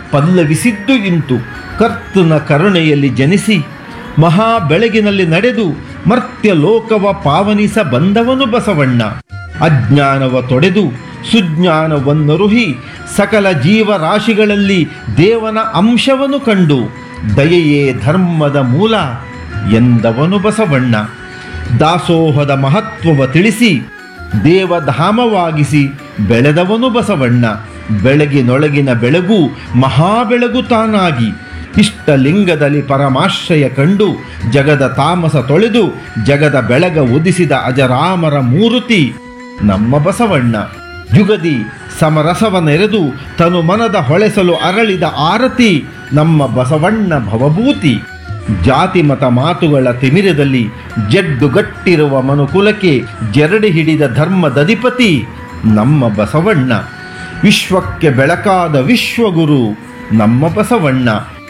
ಪಲ್ಲವಿಸಿದ್ದು ಇಂತು ಕರ್ತನ ಕರುಣೆಯಲ್ಲಿ ಜನಿಸಿ ಮಹಾ ಬೆಳಗಿನಲ್ಲಿ ನಡೆದು ಮರ್ತ್ಯ ಲೋಕವ ಪಾವನಿಸ ಬಂದವನು ಬಸವಣ್ಣ ಅಜ್ಞಾನವ ತೊಡೆದು ಸುಜ್ಞಾನವನ್ನರುಹಿ ಸಕಲ ಜೀವರಾಶಿಗಳಲ್ಲಿ ದೇವನ ಅಂಶವನ್ನು ಕಂಡು ದಯೆಯೇ ಧರ್ಮದ ಮೂಲ ಎಂದವನು ಬಸವಣ್ಣ ದಾಸೋಹದ ಮಹತ್ವವ ತಿಳಿಸಿ ದೇವಧಾಮವಾಗಿಸಿ ಬೆಳೆದವನು ಬಸವಣ್ಣ ಬೆಳಗಿನೊಳಗಿನ ಬೆಳಗು ಮಹಾಬೆಳಗು ತಾನಾಗಿ ಇಷ್ಟಲಿಂಗದಲ್ಲಿ ಪರಮಾಶ್ರಯ ಕಂಡು ಜಗದ ತಾಮಸ ತೊಳೆದು ಜಗದ ಬೆಳಗ ಉದಿಸಿದ ಅಜರಾಮರ ಮೂರುತಿ ನಮ್ಮ ಬಸವಣ್ಣ ಯುಗದಿ ಸಮರಸವ ನೆರೆದು ತನು ಮನದ ಹೊಳೆಸಲು ಅರಳಿದ ಆರತಿ ನಮ್ಮ ಬಸವಣ್ಣ ಭವಭೂತಿ ಜಾತಿ ಮತ ಮಾತುಗಳ ತಿಮಿರದಲ್ಲಿ ಜಡ್ಡುಗಟ್ಟಿರುವ ಮನುಕುಲಕ್ಕೆ ಜರಡಿ ಹಿಡಿದ ಧರ್ಮದಧಿಪತಿ ನಮ್ಮ ಬಸವಣ್ಣ ವಿಶ್ವಕ್ಕೆ ಬೆಳಕಾದ ವಿಶ್ವಗುರು ನಮ್ಮ ಬಸವಣ್ಣ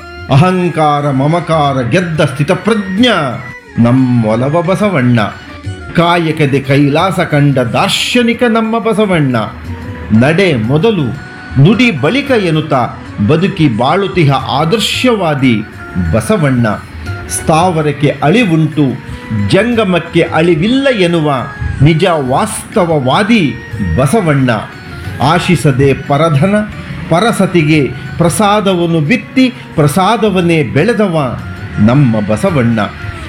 ಅಹಂಕಾರ ಮಮಕಾರ ಗೆದ್ದ ಸ್ಥಿತಪ್ರಜ್ಞ ನಮ್ಮೊಲವ ಬಸವಣ್ಣ ಕಾಯಕದೆ ಕೈಲಾಸ ಕಂಡ ದಾರ್ಶನಿಕ ನಮ್ಮ ಬಸವಣ್ಣ ನಡೆ ಮೊದಲು ನುಡಿ ಬಳಿಕ ಎನ್ನುತ್ತ ಬದುಕಿ ಬಾಳುತಿಹ ಆದರ್ಶವಾದಿ ಬಸವಣ್ಣ ಸ್ಥಾವರಕ್ಕೆ ಅಳಿವುಂಟು ಜಂಗಮಕ್ಕೆ ಅಳಿವಿಲ್ಲ ಎನ್ನುವ ನಿಜ ವಾಸ್ತವವಾದಿ ಬಸವಣ್ಣ ಆಶಿಸದೆ ಪರಧನ ಪರಸತಿಗೆ ಪ್ರಸಾದವನ್ನು ಬಿತ್ತಿ ಪ್ರಸಾದವನ್ನೇ ಬೆಳೆದವ ನಮ್ಮ ಬಸವಣ್ಣ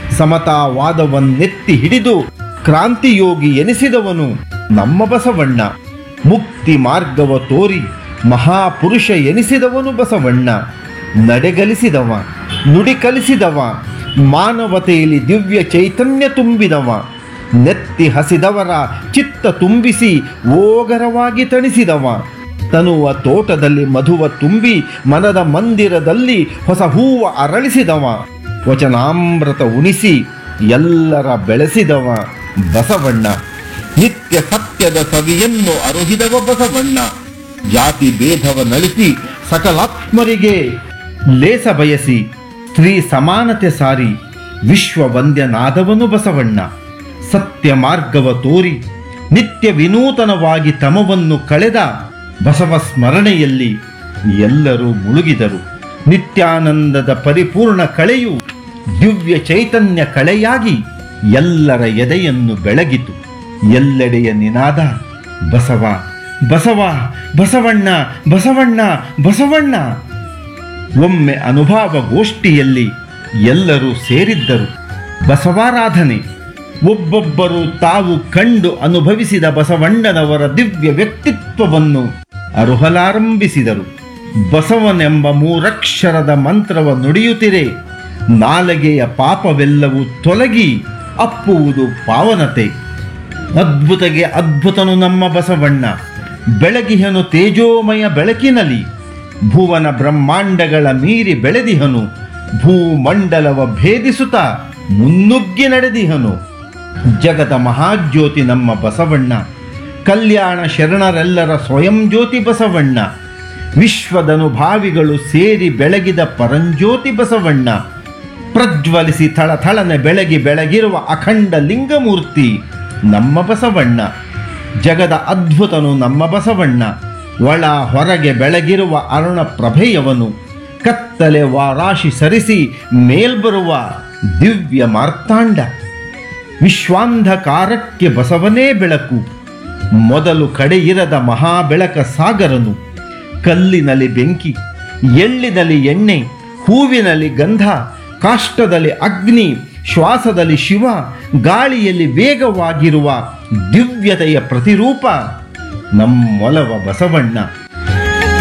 ಸಮತಾವಾದವನ್ನೆತ್ತಿ ಹಿಡಿದು ಕ್ರಾಂತಿಯೋಗಿ ಎನಿಸಿದವನು ನಮ್ಮ ಬಸವಣ್ಣ ಮುಕ್ತಿ ಮಾರ್ಗವ ತೋರಿ ಮಹಾಪುರುಷ ಎನಿಸಿದವನು ಬಸವಣ್ಣ ನಡೆಗಲಿಸಿದವ ನುಡಿ ಕಲಿಸಿದವ ಮಾನವತೆಯಲ್ಲಿ ದಿವ್ಯ ಚೈತನ್ಯ ತುಂಬಿದವ ನೆತ್ತಿ ಹಸಿದವರ ಚಿತ್ತ ತುಂಬಿಸಿ ಓಗರವಾಗಿ ತಣಿಸಿದವ ತನುವ ತೋಟದಲ್ಲಿ ಮಧುವ ತುಂಬಿ ಮನದ ಮಂದಿರದಲ್ಲಿ ಹೊಸ ಹೂವ ಅರಳಿಸಿದವ ವಚನಾಮೃತ ಉಣಿಸಿ ಎಲ್ಲರ ಬೆಳೆಸಿದವ ಬಸವಣ್ಣ ನಿತ್ಯ ಸತ್ಯದ ಸವಿಯನ್ನು ಅರುಹಿದವ ಬಸವಣ್ಣ ಜಾತಿ ಭೇದವ ನಳಿಸಿ ಸಕಲಾತ್ಮರಿಗೆ ಲೇಸ ಬಯಸಿ ಸ್ತ್ರೀ ಸಮಾನತೆ ಸಾರಿ ವಿಶ್ವ ವಂದ್ಯನಾದವನು ಬಸವಣ್ಣ ಸತ್ಯ ಮಾರ್ಗವ ತೋರಿ ನಿತ್ಯ ವಿನೂತನವಾಗಿ ತಮವನ್ನು ಕಳೆದ ಬಸವ ಸ್ಮರಣೆಯಲ್ಲಿ ಎಲ್ಲರೂ ಮುಳುಗಿದರು ನಿತ್ಯಾನಂದದ ಪರಿಪೂರ್ಣ ಕಳೆಯು ದಿವ್ಯ ಚೈತನ್ಯ ಕಳೆಯಾಗಿ ಎಲ್ಲರ ಎದೆಯನ್ನು ಬೆಳಗಿತು ಎಲ್ಲೆಡೆಯ ನಿನಾದ ಬಸವ ಬಸವ ಬಸವಣ್ಣ ಬಸವಣ್ಣ ಬಸವಣ್ಣ ಒಮ್ಮೆ ಅನುಭವ ಗೋಷ್ಠಿಯಲ್ಲಿ ಎಲ್ಲರೂ ಸೇರಿದ್ದರು ಬಸವಾರಾಧನೆ ಒಬ್ಬೊಬ್ಬರು ತಾವು ಕಂಡು ಅನುಭವಿಸಿದ ಬಸವಣ್ಣನವರ ದಿವ್ಯ ವ್ಯಕ್ತಿತ್ವವನ್ನು ಅರುಹಲಾರಂಭಿಸಿದರು ಬಸವನೆಂಬ ಮೂರಕ್ಷರದ ಮಂತ್ರವ ನುಡಿಯುತ್ತಿರೆ ನಾಲಗೆಯ ಪಾಪವೆಲ್ಲವೂ ತೊಲಗಿ ಅಪ್ಪುವುದು ಪಾವನತೆ ಅದ್ಭುತಗೆ ಅದ್ಭುತನು ನಮ್ಮ ಬಸವಣ್ಣ ಬೆಳಗಿಹನು ತೇಜೋಮಯ ಬೆಳಕಿನಲ್ಲಿ ಭುವನ ಬ್ರಹ್ಮಾಂಡಗಳ ಮೀರಿ ಬೆಳೆದಿಹನು ಭೂಮಂಡಲವ ಭೇದಿಸುತ್ತ ಮುನ್ನುಗ್ಗಿ ನಡೆದಿಹನು ಜಗದ ಮಹಾಜ್ಯೋತಿ ನಮ್ಮ ಬಸವಣ್ಣ ಕಲ್ಯಾಣ ಶರಣರೆಲ್ಲರ ಸ್ವಯಂ ಜ್ಯೋತಿ ಬಸವಣ್ಣ ವಿಶ್ವದನುಭಾವಿಗಳು ಸೇರಿ ಬೆಳಗಿದ ಪರಂಜ್ಯೋತಿ ಬಸವಣ್ಣ ಪ್ರಜ್ವಲಿಸಿ ಥಳಥಳನೆ ಬೆಳಗಿ ಬೆಳಗಿರುವ ಅಖಂಡ ಲಿಂಗಮೂರ್ತಿ ನಮ್ಮ ಬಸವಣ್ಣ ಜಗದ ಅದ್ಭುತನು ನಮ್ಮ ಬಸವಣ್ಣ ಒಳ ಹೊರಗೆ ಬೆಳಗಿರುವ ಅರುಣ ಪ್ರಭೆಯವನು ಕತ್ತಲೆ ವಾರಾಶಿ ಸರಿಸಿ ಮೇಲ್ಬರುವ ದಿವ್ಯ ಮಾರ್ತಾಂಡ ವಿಶ್ವಾಂಧಕಾರಕ್ಕೆ ಬಸವನೇ ಬೆಳಕು ಮೊದಲು ಕಡೆಯಿರದ ಮಹಾಬೆಳಕ ಸಾಗರನು ಕಲ್ಲಿನಲ್ಲಿ ಬೆಂಕಿ ಎಳ್ಳಿನಲ್ಲಿ ಎಣ್ಣೆ ಹೂವಿನಲ್ಲಿ ಗಂಧ ಕಾಷ್ಟದಲ್ಲಿ ಅಗ್ನಿ ಶ್ವಾಸದಲ್ಲಿ ಶಿವ ಗಾಳಿಯಲ್ಲಿ ವೇಗವಾಗಿರುವ ದಿವ್ಯತೆಯ ಪ್ರತಿರೂಪ ನಮ್ಮೊಲವ ಬಸವಣ್ಣ